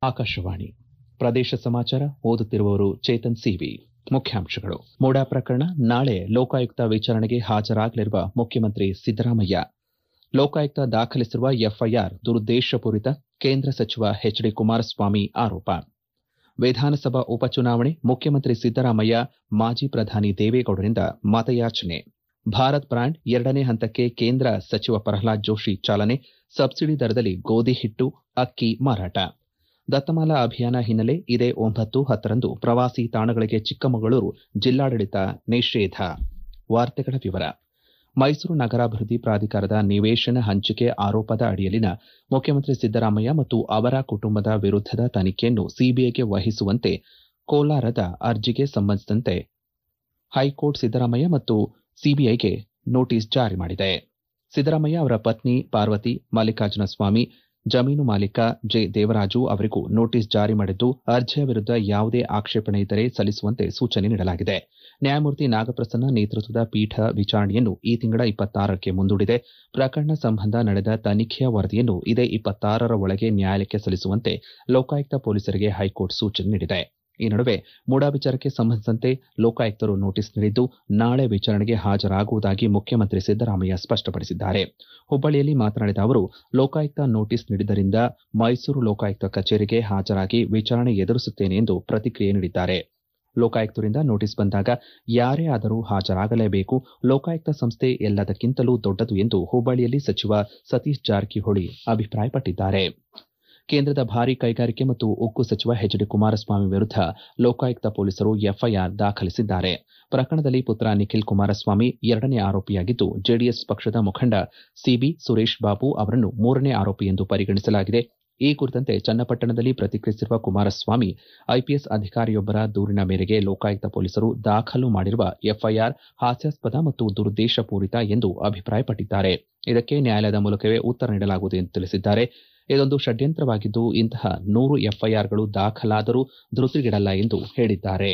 ಆಕಾಶವಾಣಿ ಪ್ರದೇಶ ಸಮಾಚಾರ ಓದುತ್ತಿರುವವರು ಚೇತನ್ ಸಿವಿ ಮುಖ್ಯಾಂಶಗಳು ಮೂಡಾ ಪ್ರಕರಣ ನಾಳೆ ಲೋಕಾಯುಕ್ತ ವಿಚಾರಣೆಗೆ ಹಾಜರಾಗಲಿರುವ ಮುಖ್ಯಮಂತ್ರಿ ಸಿದ್ದರಾಮಯ್ಯ ಲೋಕಾಯುಕ್ತ ದಾಖಲಿಸಿರುವ ಎಫ್ಐಆರ್ ದುರುದ್ದೇಶಪೂರಿತ ಕೇಂದ್ರ ಸಚಿವ ಎಚ್ ಡಿ ಕುಮಾರಸ್ವಾಮಿ ಆರೋಪ ವಿಧಾನಸಭಾ ಉಪಚುನಾವಣೆ ಮುಖ್ಯಮಂತ್ರಿ ಸಿದ್ದರಾಮಯ್ಯ ಮಾಜಿ ಪ್ರಧಾನಿ ದೇವೇಗೌಡರಿಂದ ಮತಯಾಚನೆ ಭಾರತ್ ಬ್ರಾಂಡ್ ಎರಡನೇ ಹಂತಕ್ಕೆ ಕೇಂದ್ರ ಸಚಿವ ಪ್ರಹ್ಲಾದ್ ಜೋಶಿ ಚಾಲನೆ ಸಬ್ಸಿಡಿ ದರದಲ್ಲಿ ಗೋಧಿ ಹಿಟ್ಟು ಅಕ್ಕಿ ಮಾರಾಟ ದತ್ತಮಾಲಾ ಅಭಿಯಾನ ಹಿನ್ನೆಲೆ ಇದೇ ಒಂಬತ್ತು ಹತ್ತರಂದು ಪ್ರವಾಸಿ ತಾಣಗಳಿಗೆ ಚಿಕ್ಕಮಗಳೂರು ಜಿಲ್ಲಾಡಳಿತ ನಿಷೇಧ ವಾರ್ತೆಗಳ ವಿವರ ಮೈಸೂರು ನಗರಾಭಿವೃದ್ಧಿ ಪ್ರಾಧಿಕಾರದ ನಿವೇಶನ ಹಂಚಿಕೆ ಆರೋಪದ ಅಡಿಯಲ್ಲಿನ ಮುಖ್ಯಮಂತ್ರಿ ಸಿದ್ದರಾಮಯ್ಯ ಮತ್ತು ಅವರ ಕುಟುಂಬದ ವಿರುದ್ದದ ತನಿಖೆಯನ್ನು ಸಿಬಿಐಗೆ ವಹಿಸುವಂತೆ ಕೋಲಾರದ ಅರ್ಜಿಗೆ ಸಂಬಂಧಿಸಿದಂತೆ ಹೈಕೋರ್ಟ್ ಸಿದ್ದರಾಮಯ್ಯ ಮತ್ತು ಸಿಬಿಐಗೆ ನೋಟಿಸ್ ಜಾರಿ ಮಾಡಿದೆ ಸಿದ್ದರಾಮಯ್ಯ ಅವರ ಪತ್ನಿ ಪಾರ್ವತಿ ಮಲ್ಲಿಕಾರ್ಜುನ ಸ್ವಾಮಿ ಜಮೀನು ಮಾಲೀಕ ಜೆ ದೇವರಾಜು ಅವರಿಗೂ ನೋಟಿಸ್ ಜಾರಿ ಮಾಡಿದ್ದು ಅರ್ಜಿಯ ವಿರುದ್ದ ಯಾವುದೇ ಆಕ್ಷೇಪಣೆ ಇದ್ದರೆ ಸಲ್ಲಿಸುವಂತೆ ಸೂಚನೆ ನೀಡಲಾಗಿದೆ ನ್ಯಾಯಮೂರ್ತಿ ನಾಗಪ್ರಸನ್ನ ನೇತೃತ್ವದ ಪೀಠ ವಿಚಾರಣೆಯನ್ನು ಈ ತಿಂಗಳ ಇಪ್ಪತ್ತಾರಕ್ಕೆ ಮುಂದೂಡಿದೆ ಪ್ರಕರಣ ಸಂಬಂಧ ನಡೆದ ತನಿಖೆಯ ವರದಿಯನ್ನು ಇದೇ ಇಪ್ಪತ್ತಾರರ ಒಳಗೆ ನ್ಯಾಯಾಲಯಕ್ಕೆ ಸಲ್ಲಿಸುವಂತೆ ಲೋಕಾಯುಕ್ತ ಪೊಲೀಸರಿಗೆ ಹೈಕೋರ್ಟ್ ಸೂಚನೆ ನೀಡಿದೆ ಈ ನಡುವೆ ಮೂಡಾ ವಿಚಾರಕ್ಕೆ ಸಂಬಂಧಿಸಿದಂತೆ ಲೋಕಾಯುಕ್ತರು ನೋಟಿಸ್ ನೀಡಿದ್ದು ನಾಳೆ ವಿಚಾರಣೆಗೆ ಹಾಜರಾಗುವುದಾಗಿ ಮುಖ್ಯಮಂತ್ರಿ ಸಿದ್ದರಾಮಯ್ಯ ಸ್ಪಷ್ಟಪಡಿಸಿದ್ದಾರೆ ಹುಬ್ಬಳ್ಳಿಯಲ್ಲಿ ಮಾತನಾಡಿದ ಅವರು ಲೋಕಾಯುಕ್ತ ನೋಟಿಸ್ ನೀಡಿದ್ದರಿಂದ ಮೈಸೂರು ಲೋಕಾಯುಕ್ತ ಕಚೇರಿಗೆ ಹಾಜರಾಗಿ ವಿಚಾರಣೆ ಎದುರಿಸುತ್ತೇನೆ ಎಂದು ಪ್ರತಿಕ್ರಿಯೆ ನೀಡಿದ್ದಾರೆ ಲೋಕಾಯುಕ್ತರಿಂದ ನೋಟಿಸ್ ಬಂದಾಗ ಯಾರೇ ಆದರೂ ಹಾಜರಾಗಲೇಬೇಕು ಲೋಕಾಯುಕ್ತ ಸಂಸ್ಥೆ ಎಲ್ಲದಕ್ಕಿಂತಲೂ ದೊಡ್ಡದು ಎಂದು ಹುಬ್ಬಳ್ಳಿಯಲ್ಲಿ ಸಚಿವ ಸತೀಶ್ ಜಾರಕಿಹೊಳಿ ಅಭಿಪ್ರಾಯಪಟ್ಟಿದ್ದಾರೆ ಕೇಂದ್ರದ ಭಾರೀ ಕೈಗಾರಿಕೆ ಮತ್ತು ಉಕ್ಕು ಸಚಿವ ಎಚ್ ಡಿ ಕುಮಾರಸ್ವಾಮಿ ವಿರುದ್ದ ಲೋಕಾಯುಕ್ತ ಪೊಲೀಸರು ಎಫ್ಐಆರ್ ದಾಖಲಿಸಿದ್ದಾರೆ ಪ್ರಕರಣದಲ್ಲಿ ಪುತ್ರ ನಿಖಿಲ್ ಕುಮಾರಸ್ವಾಮಿ ಎರಡನೇ ಆರೋಪಿಯಾಗಿದ್ದು ಜೆಡಿಎಸ್ ಪಕ್ಷದ ಮುಖಂಡ ಸಿಬಿ ಸುರೇಶ್ ಬಾಬು ಅವರನ್ನು ಮೂರನೇ ಆರೋಪಿ ಎಂದು ಪರಿಗಣಿಸಲಾಗಿದೆ ಈ ಕುರಿತಂತೆ ಚನ್ನಪಟ್ಟಣದಲ್ಲಿ ಪ್ರತಿಕ್ರಿಯಿಸಿರುವ ಕುಮಾರಸ್ವಾಮಿ ಐಪಿಎಸ್ ಅಧಿಕಾರಿಯೊಬ್ಬರ ದೂರಿನ ಮೇರೆಗೆ ಲೋಕಾಯುಕ್ತ ಪೊಲೀಸರು ದಾಖಲು ಮಾಡಿರುವ ಎಫ್ಐಆರ್ ಹಾಸ್ಯಾಸ್ಪದ ಮತ್ತು ದುರುದ್ದೇಶಪೂರಿತ ಎಂದು ಅಭಿಪ್ರಾಯಪಟ್ಟಿದ್ದಾರೆ ಇದಕ್ಕೆ ನ್ಯಾಯಾಲಯದ ಮೂಲಕವೇ ಉತ್ತರ ನೀಡಲಾಗುವುದು ಎಂದು ತಿಳಿಸಿದ್ದಾರೆ ಇದೊಂದು ಷಡ್ಯಂತ್ರವಾಗಿದ್ದು ಇಂತಹ ನೂರು ಎಫ್ಐಆರ್ಗಳು ದಾಖಲಾದರೂ ಧೃತಿಗೆಡಲ್ಲ ಎಂದು ಹೇಳಿದ್ದಾರೆ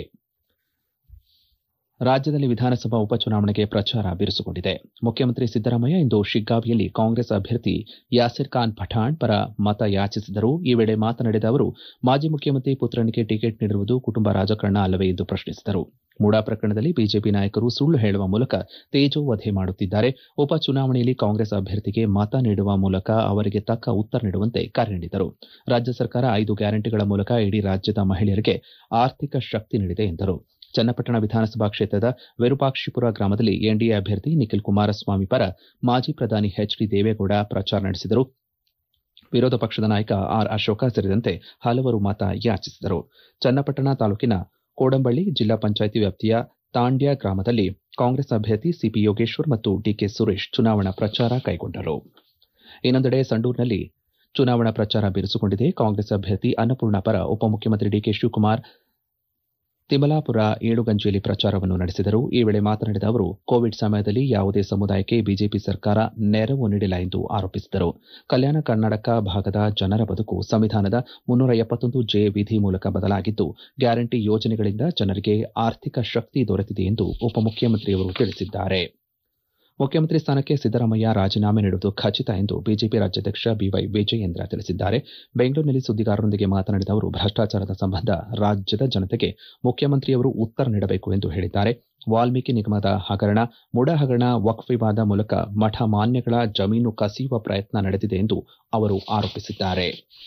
ರಾಜ್ಯದಲ್ಲಿ ವಿಧಾನಸಭಾ ಉಪಚುನಾವಣೆಗೆ ಪ್ರಚಾರ ಬಿರುಸುಗೊಂಡಿದೆ ಮುಖ್ಯಮಂತ್ರಿ ಸಿದ್ದರಾಮಯ್ಯ ಇಂದು ಶಿಗ್ಗಾವಿಯಲ್ಲಿ ಕಾಂಗ್ರೆಸ್ ಅಭ್ಯರ್ಥಿ ಯಾಸಿರ್ ಖಾನ್ ಪಠಾಣ್ ಪರ ಮತ ಯಾಚಿಸಿದರು ಈ ವೇಳೆ ಮಾತನಾಡಿದ ಅವರು ಮಾಜಿ ಮುಖ್ಯಮಂತ್ರಿ ಪುತ್ರನಿಗೆ ಟಿಕೆಟ್ ನೀಡಿರುವುದು ಕುಟುಂಬ ರಾಜಕಾರಣ ಅಲ್ಲವೇ ಎಂದು ಪ್ರಶ್ನಿಸಿದರು ಮೂಡಾ ಪ್ರಕರಣದಲ್ಲಿ ಬಿಜೆಪಿ ನಾಯಕರು ಸುಳ್ಳು ಹೇಳುವ ಮೂಲಕ ತೇಜೋವಧೆ ಮಾಡುತ್ತಿದ್ದಾರೆ ಉಪಚುನಾವಣೆಯಲ್ಲಿ ಕಾಂಗ್ರೆಸ್ ಅಭ್ಯರ್ಥಿಗೆ ಮತ ನೀಡುವ ಮೂಲಕ ಅವರಿಗೆ ತಕ್ಕ ಉತ್ತರ ನೀಡುವಂತೆ ಕರೆ ನೀಡಿದರು ರಾಜ್ಯ ಸರ್ಕಾರ ಐದು ಗ್ಯಾರಂಟಿಗಳ ಮೂಲಕ ಇಡೀ ರಾಜ್ಯದ ಮಹಿಳೆಯರಿಗೆ ಆರ್ಥಿಕ ಶಕ್ತಿ ನೀಡಿದೆ ಎಂದರು ಚನ್ನಪಟ್ಟಣ ವಿಧಾನಸಭಾ ಕ್ಷೇತ್ರದ ವಿರೂಪಾಕ್ಷಿಪುರ ಗ್ರಾಮದಲ್ಲಿ ಎನ್ಡಿಎ ಅಭ್ಯರ್ಥಿ ನಿಖಿಲ್ ಕುಮಾರಸ್ವಾಮಿ ಪರ ಮಾಜಿ ಪ್ರಧಾನಿ ಎಚ್ ಡಿ ದೇವೇಗೌಡ ಪ್ರಚಾರ ನಡೆಸಿದರು ವಿರೋಧ ಪಕ್ಷದ ನಾಯಕ ಆರ್ ಅಶೋಕ ಸೇರಿದಂತೆ ಹಲವರು ಮತ ಯಾಚಿಸಿದರು ಚನ್ನಪಟ್ಟಣ ತಾಲೂಕಿನ ಕೋಡಂಬಳ್ಳಿ ಜಿಲ್ಲಾ ಪಂಚಾಯಿತಿ ವ್ಯಾಪ್ತಿಯ ತಾಂಡ್ಯ ಗ್ರಾಮದಲ್ಲಿ ಕಾಂಗ್ರೆಸ್ ಅಭ್ಯರ್ಥಿ ಸಿಪಿ ಯೋಗೇಶ್ವರ್ ಮತ್ತು ಡಿಕೆ ಸುರೇಶ್ ಚುನಾವಣಾ ಪ್ರಚಾರ ಕೈಗೊಂಡರು ಇನ್ನೊಂದೆಡೆ ಸಂಡೂರಿನಲ್ಲಿ ಚುನಾವಣಾ ಪ್ರಚಾರ ಬಿರುಸುಗೊಂಡಿದೆ ಕಾಂಗ್ರೆಸ್ ಅಭ್ಯರ್ಥಿ ಅನ್ನಪೂರ್ಣ ಪರ ಉಪಮುಖ್ಯಮಂತ್ರಿ ಡಿಕೆ ಶಿವಕುಮಾರ್ ತಿಮಲಾಪುರ ಏಳುಗಂಜಿಯಲ್ಲಿ ಪ್ರಚಾರವನ್ನು ನಡೆಸಿದರು ಈ ವೇಳೆ ಮಾತನಾಡಿದ ಅವರು ಕೋವಿಡ್ ಸಮಯದಲ್ಲಿ ಯಾವುದೇ ಸಮುದಾಯಕ್ಕೆ ಬಿಜೆಪಿ ಸರ್ಕಾರ ನೆರವು ನೀಡಿಲ್ಲ ಎಂದು ಆರೋಪಿಸಿದರು ಕಲ್ಯಾಣ ಕರ್ನಾಟಕ ಭಾಗದ ಜನರ ಬದುಕು ಸಂವಿಧಾನದ ಮುನ್ನೂರ ಎಪ್ಪತ್ತೊಂದು ಜೆ ವಿಧಿ ಮೂಲಕ ಬದಲಾಗಿದ್ದು ಗ್ಯಾರಂಟಿ ಯೋಜನೆಗಳಿಂದ ಜನರಿಗೆ ಆರ್ಥಿಕ ಶಕ್ತಿ ದೊರೆತಿದೆ ಎಂದು ಉಪಮುಖ್ಯಮಂತ್ರಿಯವರು ತಿಳಿಸಿದ್ದಾರೆ ಮುಖ್ಯಮಂತ್ರಿ ಸ್ಥಾನಕ್ಕೆ ಸಿದ್ದರಾಮಯ್ಯ ರಾಜೀನಾಮೆ ನೀಡುವುದು ಖಚಿತ ಎಂದು ಬಿಜೆಪಿ ರಾಜ್ಯಾಧ್ಯಕ್ಷ ಬಿವೈ ವಿಜಯೇಂದ್ರ ತಿಳಿಸಿದ್ದಾರೆ ಬೆಂಗಳೂರಿನಲ್ಲಿ ಸುದ್ದಿಗಾರರೊಂದಿಗೆ ಮಾತನಾಡಿದ ಅವರು ಭ್ರಷ್ಟಾಚಾರದ ಸಂಬಂಧ ರಾಜ್ಯದ ಜನತೆಗೆ ಮುಖ್ಯಮಂತ್ರಿಯವರು ಉತ್ತರ ನೀಡಬೇಕು ಎಂದು ಹೇಳಿದ್ದಾರೆ ವಾಲ್ಮೀಕಿ ನಿಗಮದ ಹಗರಣ ಮುಡಾ ಹಗರಣ ವಕ್ಫ್ ವಿವಾದ ಮೂಲಕ ಮಠ ಮಾನ್ಯಗಳ ಜಮೀನು ಕಸಿಯುವ ಪ್ರಯತ್ನ ನಡೆದಿದೆ ಎಂದು ಅವರು ಆರೋಪಿಸಿದ್ದಾರೆ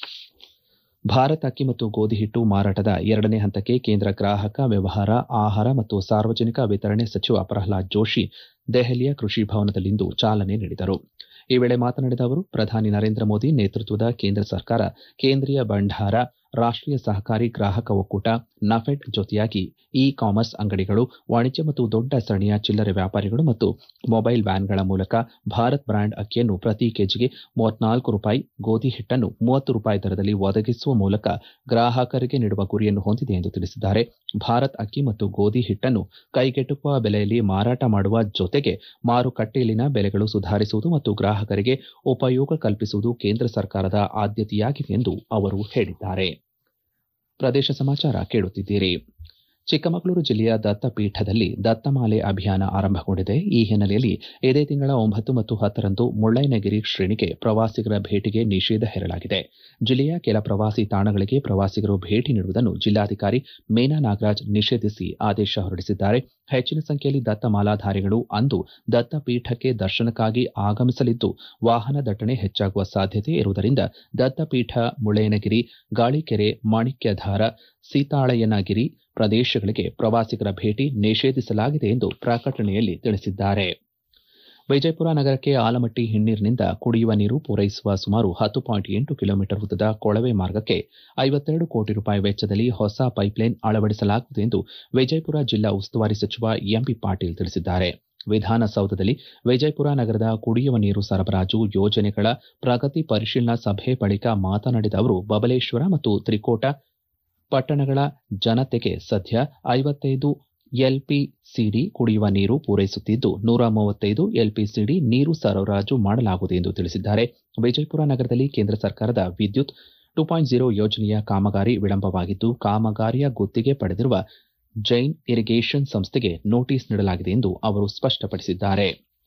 ಭಾರತ್ ಅಕ್ಕಿ ಮತ್ತು ಗೋಧಿ ಹಿಟ್ಟು ಮಾರಾಟದ ಎರಡನೇ ಹಂತಕ್ಕೆ ಕೇಂದ್ರ ಗ್ರಾಹಕ ವ್ಯವಹಾರ ಆಹಾರ ಮತ್ತು ಸಾರ್ವಜನಿಕ ವಿತರಣೆ ಸಚಿವ ಪ್ರಹ್ಲಾದ್ ಜೋಶಿ ದೆಹಲಿಯ ಕೃಷಿ ಭವನದಲ್ಲಿಂದು ಚಾಲನೆ ನೀಡಿದರು ಈ ವೇಳೆ ಮಾತನಾಡಿದ ಅವರು ಪ್ರಧಾನಿ ನರೇಂದ್ರ ಮೋದಿ ನೇತೃತ್ವದ ಕೇಂದ್ರ ಸರ್ಕಾರ ಕೇಂದ್ರೀಯ ಭಂಡಾರ ರಾಷ್ಟೀಯ ಸಹಕಾರಿ ಗ್ರಾಹಕ ಒಕ್ಕೂಟ ನಫೆಡ್ ಜೊತೆಯಾಗಿ ಇ ಕಾಮರ್ಸ್ ಅಂಗಡಿಗಳು ವಾಣಿಜ್ಯ ಮತ್ತು ದೊಡ್ಡ ಸರಣಿಯ ಚಿಲ್ಲರೆ ವ್ಯಾಪಾರಿಗಳು ಮತ್ತು ಮೊಬೈಲ್ ವ್ಯಾನ್ಗಳ ಮೂಲಕ ಭಾರತ್ ಬ್ರ್ಯಾಂಡ್ ಅಕ್ಕಿಯನ್ನು ಪ್ರತಿ ಕೆಜಿಗೆ ಮೂವತ್ನಾಲ್ಕು ರೂಪಾಯಿ ಗೋಧಿ ಹಿಟ್ಟನ್ನು ಮೂವತ್ತು ರೂಪಾಯಿ ದರದಲ್ಲಿ ಒದಗಿಸುವ ಮೂಲಕ ಗ್ರಾಹಕರಿಗೆ ನೀಡುವ ಗುರಿಯನ್ನು ಹೊಂದಿದೆ ಎಂದು ತಿಳಿಸಿದ್ದಾರೆ ಭಾರತ್ ಅಕ್ಕಿ ಮತ್ತು ಗೋಧಿ ಹಿಟ್ಟನ್ನು ಕೈಗೆಟುಕುವ ಬೆಲೆಯಲ್ಲಿ ಮಾರಾಟ ಮಾಡುವ ಜೊತೆಗೆ ಮಾರುಕಟ್ಟೆಯಲ್ಲಿನ ಬೆಲೆಗಳು ಸುಧಾರಿಸುವುದು ಮತ್ತು ಗ್ರಾಹಕರಿಗೆ ಉಪಯೋಗ ಕಲ್ಪಿಸುವುದು ಕೇಂದ್ರ ಸರ್ಕಾರದ ಆದ್ಯತೆಯಾಗಿದೆ ಎಂದು ಅವರು ಹೇಳಿದ್ದಾರೆ ಪ್ರದೇಶ ಸಮಾಚಾರ ಕೇಳುತ್ತಿದ್ದೀರಿ ಚಿಕ್ಕಮಗಳೂರು ಜಿಲ್ಲೆಯ ದತ್ತಪೀಠದಲ್ಲಿ ದತ್ತಮಾಲೆ ಅಭಿಯಾನ ಆರಂಭಗೊಂಡಿದೆ ಈ ಹಿನ್ನೆಲೆಯಲ್ಲಿ ಇದೇ ತಿಂಗಳ ಒಂಬತ್ತು ಮತ್ತು ಹತ್ತರಂದು ಮುಳ್ಳಯ್ಯನಗಿರಿ ಶ್ರೇಣಿಗೆ ಪ್ರವಾಸಿಗರ ಭೇಟಿಗೆ ನಿಷೇಧ ಹೇರಲಾಗಿದೆ ಜಿಲ್ಲೆಯ ಕೆಲ ಪ್ರವಾಸಿ ತಾಣಗಳಿಗೆ ಪ್ರವಾಸಿಗರು ಭೇಟಿ ನೀಡುವುದನ್ನು ಜಿಲ್ಲಾಧಿಕಾರಿ ಮೀನಾ ನಾಗರಾಜ್ ನಿಷೇಧಿಸಿ ಆದೇಶ ಹೊರಡಿಸಿದ್ದಾರೆ ಹೆಚ್ಚಿನ ಸಂಖ್ಯೆಯಲ್ಲಿ ದತ್ತ ಮಾಲಾಧಾರಿಗಳು ಅಂದು ದತ್ತಪೀಠಕ್ಕೆ ದರ್ಶನಕ್ಕಾಗಿ ಆಗಮಿಸಲಿದ್ದು ವಾಹನ ದಟ್ಟಣೆ ಹೆಚ್ಚಾಗುವ ಸಾಧ್ಯತೆ ಇರುವುದರಿಂದ ದತ್ತಪೀಠ ಮುಳ್ಳಯ್ಯನಗಿರಿ ಗಾಳಿಕೆರೆ ಮಾಣಿಕ್ಯಧಾರ ಸೀತಾಳಯ್ಯನಗಿರಿ ಪ್ರದೇಶಗಳಿಗೆ ಪ್ರವಾಸಿಗರ ಭೇಟಿ ನಿಷೇಧಿಸಲಾಗಿದೆ ಎಂದು ಪ್ರಕಟಣೆಯಲ್ಲಿ ತಿಳಿಸಿದ್ದಾರೆ ವಿಜಯಪುರ ನಗರಕ್ಕೆ ಆಲಮಟ್ಟಿ ಹಿನ್ನೀರಿನಿಂದ ಕುಡಿಯುವ ನೀರು ಪೂರೈಸುವ ಸುಮಾರು ಹತ್ತು ಪಾಯಿಂಟ್ ಎಂಟು ಕಿಲೋಮೀಟರ್ ಉದ್ದದ ಕೊಳವೆ ಮಾರ್ಗಕ್ಕೆ ಐವತ್ತೆರಡು ಕೋಟಿ ರೂಪಾಯಿ ವೆಚ್ಚದಲ್ಲಿ ಹೊಸ ಪೈಪ್ಲೈನ್ ಅಳವಡಿಸಲಾಗುವುದು ಎಂದು ವಿಜಯಪುರ ಜಿಲ್ಲಾ ಉಸ್ತುವಾರಿ ಸಚಿವ ಎಂಬಿ ಪಾಟೀಲ್ ತಿಳಿಸಿದ್ದಾರೆ ವಿಧಾನಸೌಧದಲ್ಲಿ ವಿಜಯಪುರ ನಗರದ ಕುಡಿಯುವ ನೀರು ಸರಬರಾಜು ಯೋಜನೆಗಳ ಪ್ರಗತಿ ಪರಿಶೀಲನಾ ಸಭೆ ಬಳಿಕ ಮಾತನಾಡಿದ ಅವರು ಬಬಲೇಶ್ವರ ಮತ್ತು ತ್ರಿಕೋಟ ಪಟ್ಟಣಗಳ ಜನತೆಗೆ ಸದ್ಯ ಐವತ್ತೈದು ಎಲ್ಪಿಸಿಡಿ ಕುಡಿಯುವ ನೀರು ಪೂರೈಸುತ್ತಿದ್ದು ನೂರ ಮೂವತ್ತೈದು ಎಲ್ಪಿಸಿಡಿ ನೀರು ಸರಬರಾಜು ಮಾಡಲಾಗುವುದು ಎಂದು ತಿಳಿಸಿದ್ದಾರೆ ವಿಜಯಪುರ ನಗರದಲ್ಲಿ ಕೇಂದ್ರ ಸರ್ಕಾರದ ವಿದ್ಯುತ್ ಟು ಪಾಯಿಂಟ್ ಜೀರೋ ಯೋಜನೆಯ ಕಾಮಗಾರಿ ವಿಳಂಬವಾಗಿದ್ದು ಕಾಮಗಾರಿಯ ಗುತ್ತಿಗೆ ಪಡೆದಿರುವ ಜೈನ್ ಇರಿಗೇಷನ್ ಸಂಸ್ಥೆಗೆ ನೋಟಿಸ್ ನೀಡಲಾಗಿದೆ ಎಂದು ಅವರು ಸ್ಪಷ್ಟಪಡಿಸಿದ್ದಾರೆ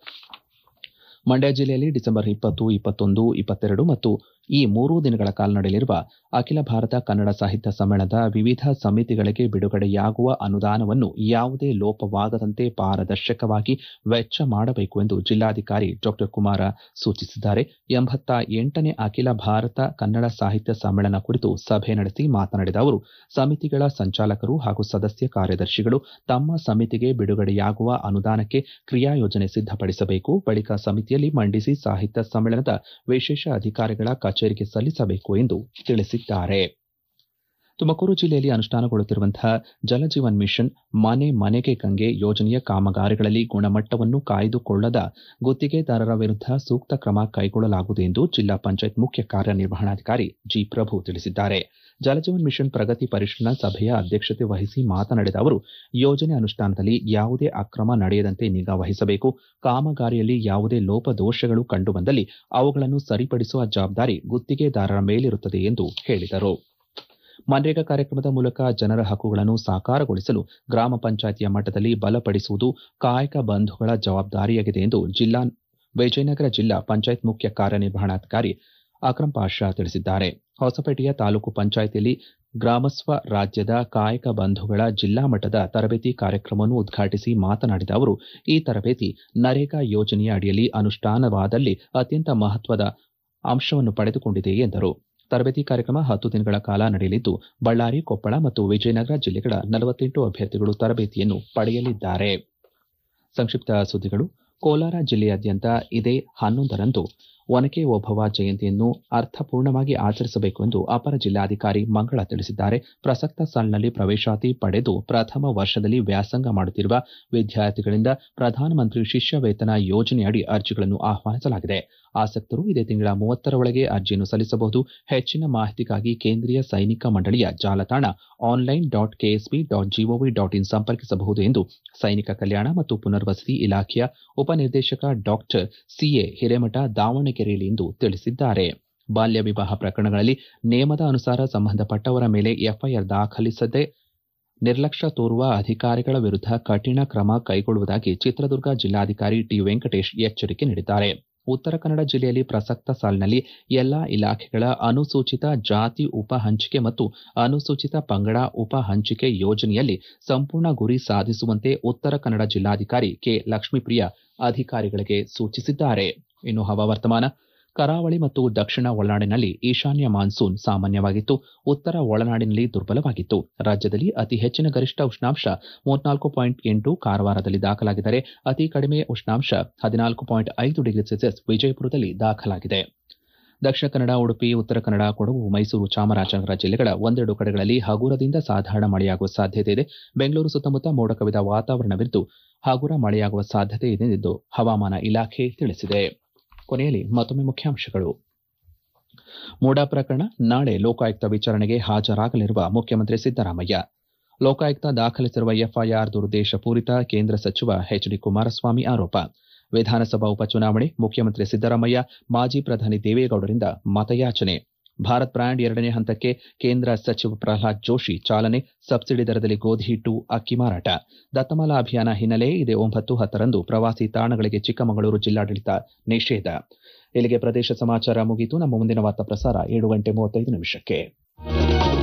ಮಂಡ್ಯ ಜಿಲ್ಲೆಯಲ್ಲಿ ಡಿಸೆಂಬರ್ ಇಪ್ಪತ್ತು ಇಪ್ಪತ್ತೊಂದು ಇಪ್ಪತ್ತೆರಡು ಮತ್ತು ಈ ಮೂರೂ ದಿನಗಳ ಕಾಲ ನಡೆಯಲಿರುವ ಅಖಿಲ ಭಾರತ ಕನ್ನಡ ಸಾಹಿತ್ಯ ಸಮ್ಮೇಳನದ ವಿವಿಧ ಸಮಿತಿಗಳಿಗೆ ಬಿಡುಗಡೆಯಾಗುವ ಅನುದಾನವನ್ನು ಯಾವುದೇ ಲೋಪವಾಗದಂತೆ ಪಾರದರ್ಶಕವಾಗಿ ವೆಚ್ಚ ಮಾಡಬೇಕು ಎಂದು ಜಿಲ್ಲಾಧಿಕಾರಿ ಡಾ ಕುಮಾರ ಸೂಚಿಸಿದ್ದಾರೆ ಎಂಬತ್ತ ಎಂಟನೇ ಅಖಿಲ ಭಾರತ ಕನ್ನಡ ಸಾಹಿತ್ಯ ಸಮ್ಮೇಳನ ಕುರಿತು ಸಭೆ ನಡೆಸಿ ಮಾತನಾಡಿದ ಅವರು ಸಮಿತಿಗಳ ಸಂಚಾಲಕರು ಹಾಗೂ ಸದಸ್ಯ ಕಾರ್ಯದರ್ಶಿಗಳು ತಮ್ಮ ಸಮಿತಿಗೆ ಬಿಡುಗಡೆಯಾಗುವ ಅನುದಾನಕ್ಕೆ ಕ್ರಿಯಾಯೋಜನೆ ಸಿದ್ದಪಡಿಸಬೇಕು ಬಳಿಕ ಸಮಿತಿಯಲ್ಲಿ ಮಂಡಿಸಿ ಸಾಹಿತ್ಯ ಸಮ್ಮೇಳನದ ವಿಶೇಷ ಅಧಿಕಾರಿಗಳ ಕಚೇರಿಗೆ ಸಲ್ಲಿಸಬೇಕು ಎಂದು ತಿಳಿಸಿದ್ದಾರೆ ತುಮಕೂರು ಜಿಲ್ಲೆಯಲ್ಲಿ ಅನುಷ್ಠಾನಗೊಳ್ಳುತ್ತಿರುವಂತಹ ಜಲಜೀವನ್ ಮಿಷನ್ ಮನೆ ಮನೆಗೆ ಗಂಗೆ ಯೋಜನೆಯ ಕಾಮಗಾರಿಗಳಲ್ಲಿ ಗುಣಮಟ್ಟವನ್ನು ಕಾಯ್ದುಕೊಳ್ಳದ ಗುತ್ತಿಗೆದಾರರ ವಿರುದ್ಧ ಸೂಕ್ತ ಕ್ರಮ ಕೈಗೊಳ್ಳಲಾಗುವುದು ಎಂದು ಜಿಲ್ಲಾ ಪಂಚಾಯತ್ ಮುಖ್ಯ ಕಾರ್ಯನಿರ್ವಹಣಾಧಿಕಾರಿ ಜಿ ಪ್ರಭು ತಿಳಿಸಿದ್ದಾರೆ ಜಲಜೀವನ್ ಮಿಷನ್ ಪ್ರಗತಿ ಪರಿಶೀಲನಾ ಸಭೆಯ ಅಧ್ಯಕ್ಷತೆ ವಹಿಸಿ ಮಾತನಾಡಿದ ಅವರು ಯೋಜನೆ ಅನುಷ್ಠಾನದಲ್ಲಿ ಯಾವುದೇ ಅಕ್ರಮ ನಡೆಯದಂತೆ ನಿಗಾ ವಹಿಸಬೇಕು ಕಾಮಗಾರಿಯಲ್ಲಿ ಯಾವುದೇ ಲೋಪದೋಷಗಳು ಕಂಡುಬಂದಲ್ಲಿ ಅವುಗಳನ್ನು ಸರಿಪಡಿಸುವ ಜವಾಬ್ದಾರಿ ಗುತ್ತಿಗೆದಾರರ ಮೇಲಿರುತ್ತದೆ ಎಂದು ಹೇಳಿದರು ಮನ್ರೇಗಾ ಕಾರ್ಯಕ್ರಮದ ಮೂಲಕ ಜನರ ಹಕ್ಕುಗಳನ್ನು ಸಾಕಾರಗೊಳಿಸಲು ಗ್ರಾಮ ಪಂಚಾಯಿತಿಯ ಮಟ್ಟದಲ್ಲಿ ಬಲಪಡಿಸುವುದು ಕಾಯಕ ಬಂಧುಗಳ ಜವಾಬ್ದಾರಿಯಾಗಿದೆ ಎಂದು ಜಿಲ್ಲಾ ವಿಜಯನಗರ ಜಿಲ್ಲಾ ಪಂಚಾಯತ್ ಮುಖ್ಯ ಕಾರ್ಯನಿರ್ವಹಣಾಧಿಕಾರಿ ಅಕ್ರಂ ಪಾಷಾ ತಿಳಿಸಿದ್ದಾರೆ ಹೊಸಪೇಟೆಯ ತಾಲೂಕು ಪಂಚಾಯಿತಿಯಲ್ಲಿ ಗ್ರಾಮಸ್ವ ರಾಜ್ಯದ ಕಾಯಕ ಬಂಧುಗಳ ಜಿಲ್ಲಾ ಮಟ್ಟದ ತರಬೇತಿ ಕಾರ್ಯಕ್ರಮವನ್ನು ಉದ್ಘಾಟಿಸಿ ಮಾತನಾಡಿದ ಅವರು ಈ ತರಬೇತಿ ನರೇಗಾ ಯೋಜನೆಯ ಅಡಿಯಲ್ಲಿ ಅನುಷ್ಠಾನವಾದಲ್ಲಿ ಅತ್ಯಂತ ಮಹತ್ವದ ಅಂಶವನ್ನು ಪಡೆದುಕೊಂಡಿದೆ ಎಂದರು ತರಬೇತಿ ಕಾರ್ಯಕ್ರಮ ಹತ್ತು ದಿನಗಳ ಕಾಲ ನಡೆಯಲಿದ್ದು ಬಳ್ಳಾರಿ ಕೊಪ್ಪಳ ಮತ್ತು ವಿಜಯನಗರ ಜಿಲ್ಲೆಗಳ ನಲವತ್ತೆಂಟು ಅಭ್ಯರ್ಥಿಗಳು ತರಬೇತಿಯನ್ನು ಪಡೆಯಲಿದ್ದಾರೆ ಸಂಕ್ಷಿಪ್ತ ಸುದ್ದಿಗಳು ಕೋಲಾರ ಜಿಲ್ಲೆಯಾದ್ಯಂತ ಇದೇ ಹನ್ನೊಂದರಂದು ಒನಕೆ ಓಬವ್ವ ಜಯಂತಿಯನ್ನು ಅರ್ಥಪೂರ್ಣವಾಗಿ ಆಚರಿಸಬೇಕು ಎಂದು ಅಪರ ಜಿಲ್ಲಾಧಿಕಾರಿ ಮಂಗಳ ತಿಳಿಸಿದ್ದಾರೆ ಪ್ರಸಕ್ತ ಸಾಲಿನಲ್ಲಿ ಪ್ರವೇಶಾತಿ ಪಡೆದು ಪ್ರಥಮ ವರ್ಷದಲ್ಲಿ ವ್ಯಾಸಂಗ ಮಾಡುತ್ತಿರುವ ವಿದ್ಯಾರ್ಥಿಗಳಿಂದ ಪ್ರಧಾನಮಂತ್ರಿ ಶಿಷ್ಯ ವೇತನ ಯೋಜನೆಯಡಿ ಅರ್ಜಿಗಳನ್ನು ಆಹ್ವಾನಿಸಲಾಗಿದೆ ಆಸಕ್ತರು ಇದೇ ತಿಂಗಳ ಮೂವತ್ತರ ಒಳಗೆ ಅರ್ಜಿಯನ್ನು ಸಲ್ಲಿಸಬಹುದು ಹೆಚ್ಚಿನ ಮಾಹಿತಿಗಾಗಿ ಕೇಂದ್ರೀಯ ಸೈನಿಕ ಮಂಡಳಿಯ ಜಾಲತಾಣ online dot KSB dot G O V dot in ಸಂಪರ್ಕಿಸಬಹುದು ಎಂದು ಸೈನಿಕ ಕಲ್ಯಾಣ ಮತ್ತು ಪುನರ್ವಸತಿ ಇಲಾಖೆಯ ಉಪನಿರ್ದೇಶಕ ಡಾಕ್ಟರ್ ಸಿಎ ಹಿರೇಮಠ ದಾವಣಗೆರೆಯಲ್ಲಿಂದು ತಿಳಿಸಿದ್ದಾರೆ ಬಾಲ್ಯ ವಿವಾಹ ಪ್ರಕರಣಗಳಲ್ಲಿ ನೇಮದ ಅನುಸಾರ ಸಂಬಂಧಪಟ್ಟವರ ಮೇಲೆ ಎಫ್ಐಆರ್ ದಾಖಲಿಸದೆ ನಿರ್ಲಕ್ಷ್ಯ ತೋರುವ ಅಧಿಕಾರಿಗಳ ವಿರುದ್ಧ ಕಠಿಣ ಕ್ರಮ ಕೈಗೊಳ್ಳುವುದಾಗಿ ಚಿತ್ರದುರ್ಗ ಜಿಲ್ಲಾಧಿಕಾರಿ ಟಿ ವೆಂಕಟೇಶ್ ಎಚ್ಚರಿಕೆ ನೀಡಿದ್ದಾರೆ ಉತ್ತರ ಕನ್ನಡ ಜಿಲ್ಲೆಯಲ್ಲಿ ಪ್ರಸಕ್ತ ಸಾಲಿನಲ್ಲಿ ಎಲ್ಲಾ ಇಲಾಖೆಗಳ ಅನುಸೂಚಿತ ಜಾತಿ ಉಪ ಹಂಚಿಕೆ ಮತ್ತು ಅನುಸೂಚಿತ ಪಂಗಡ ಉಪ ಹಂಚಿಕೆ ಯೋಜನೆಯಲ್ಲಿ ಸಂಪೂರ್ಣ ಗುರಿ ಸಾಧಿಸುವಂತೆ ಉತ್ತರ ಕನ್ನಡ ಜಿಲ್ಲಾಧಿಕಾರಿ ಕೆ ಲಕ್ಷ್ಮೀಪ್ರಿಯ ಅಧಿಕಾರಿಗಳಿಗೆ ಸೂಚಿಸಿದ್ದಾರೆ ಇನ್ನು ಹವಾವರ್ತಮಾನ ಕರಾವಳಿ ಮತ್ತು ದಕ್ಷಿಣ ಒಳನಾಡಿನಲ್ಲಿ ಈಶಾನ್ಯ ಮಾನ್ಸೂನ್ ಸಾಮಾನ್ಯವಾಗಿತ್ತು ಉತ್ತರ ಒಳನಾಡಿನಲ್ಲಿ ದುರ್ಬಲವಾಗಿತ್ತು ರಾಜ್ಯದಲ್ಲಿ ಅತಿ ಹೆಚ್ಚಿನ ಗರಿಷ್ಠ ಉಷ್ಣಾಂಶ ಮೂವತ್ನಾಲ್ಕು ಪಾಯಿಂಟ್ ಎಂಟು ಕಾರವಾರದಲ್ಲಿ ದಾಖಲಾಗಿದ್ದರೆ ಅತಿ ಕಡಿಮೆ ಉಷ್ಣಾಂಶ ಹದಿನಾಲ್ಕು ಪಾಯಿಂಟ್ ಐದು ಡಿಗ್ರಿ ಸೆಲ್ಸಿಯಸ್ ವಿಜಯಪುರದಲ್ಲಿ ದಾಖಲಾಗಿದೆ ದಕ್ಷಿಣ ಕನ್ನಡ ಉಡುಪಿ ಉತ್ತರ ಕನ್ನಡ ಕೊಡಗು ಮೈಸೂರು ಚಾಮರಾಜನಗರ ಜಿಲ್ಲೆಗಳ ಒಂದೆರಡು ಕಡೆಗಳಲ್ಲಿ ಹಗುರದಿಂದ ಸಾಧಾರಣ ಮಳೆಯಾಗುವ ಸಾಧ್ಯತೆ ಇದೆ ಬೆಂಗಳೂರು ಸುತ್ತಮುತ್ತ ಮೋಡ ಕವಿದ ವಾತಾವರಣವಿದ್ದು ಹಗುರ ಮಳೆಯಾಗುವ ಸಾಧ್ಯತೆ ಇದೆ ಎಂದು ಹವಾಮಾನ ಇಲಾಖೆ ತಿಳಿಸಿದೆ ಕೊನೆಯಲ್ಲಿ ಮತ್ತೊಮ್ಮೆ ಮುಖ್ಯಾಂಶಗಳು ಮೂಡಾ ಪ್ರಕರಣ ನಾಳೆ ಲೋಕಾಯುಕ್ತ ವಿಚಾರಣೆಗೆ ಹಾಜರಾಗಲಿರುವ ಮುಖ್ಯಮಂತ್ರಿ ಸಿದ್ದರಾಮಯ್ಯ ಲೋಕಾಯುಕ್ತ ದಾಖಲಿಸಿರುವ ಎಫ್ಐಆರ್ ದುರುದ್ದೇಶಪೂರಿತ ಕೇಂದ್ರ ಸಚಿವ ಎಚ್ ಡಿ ಕುಮಾರಸ್ವಾಮಿ ಆರೋಪ ವಿಧಾನಸಭಾ ಉಪಚುನಾವಣೆ ಮುಖ್ಯಮಂತ್ರಿ ಸಿದ್ದರಾಮಯ್ಯ ಮಾಜಿ ಪ್ರಧಾನಿ ದೇವೇಗೌಡರಿಂದ ಮತಯಾಚನೆ ಭಾರತ್ ಬ್ರ್ಯಾಂಡ್ ಎರಡನೇ ಹಂತಕ್ಕೆ ಕೇಂದ್ರ ಸಚಿವ ಪ್ರಹ್ಲಾದ್ ಜೋಶಿ ಚಾಲನೆ ಸಬ್ಸಿಡಿ ದರದಲ್ಲಿ ಗೋಧಿ ಹಿಟ್ಟು ಅಕ್ಕಿ ಮಾರಾಟ ದತ್ತಮಾಲಾ ಅಭಿಯಾನ ಹಿನ್ನೆಲೆ ಇದೇ ಒಂಬತ್ತು ಹತ್ತರಂದು ಪ್ರವಾಸಿ ತಾಣಗಳಿಗೆ ಚಿಕ್ಕಮಗಳೂರು ಜಿಲ್ಲಾಡಳಿತ ನಿಷೇಧ ಇಲ್ಲಿಗೆ ಪ್ರದೇಶ ಸಮಾಚಾರ ಮುಗಿತು ನಮ್ಮ ಮುಂದಿನ ವಾರ್ತಾ ಪ್ರಸಾರ ಏಳು ಗಂಟೆ ಮೂವತ್ತೈದು ನಿಮಿಷಕ್ಕೆ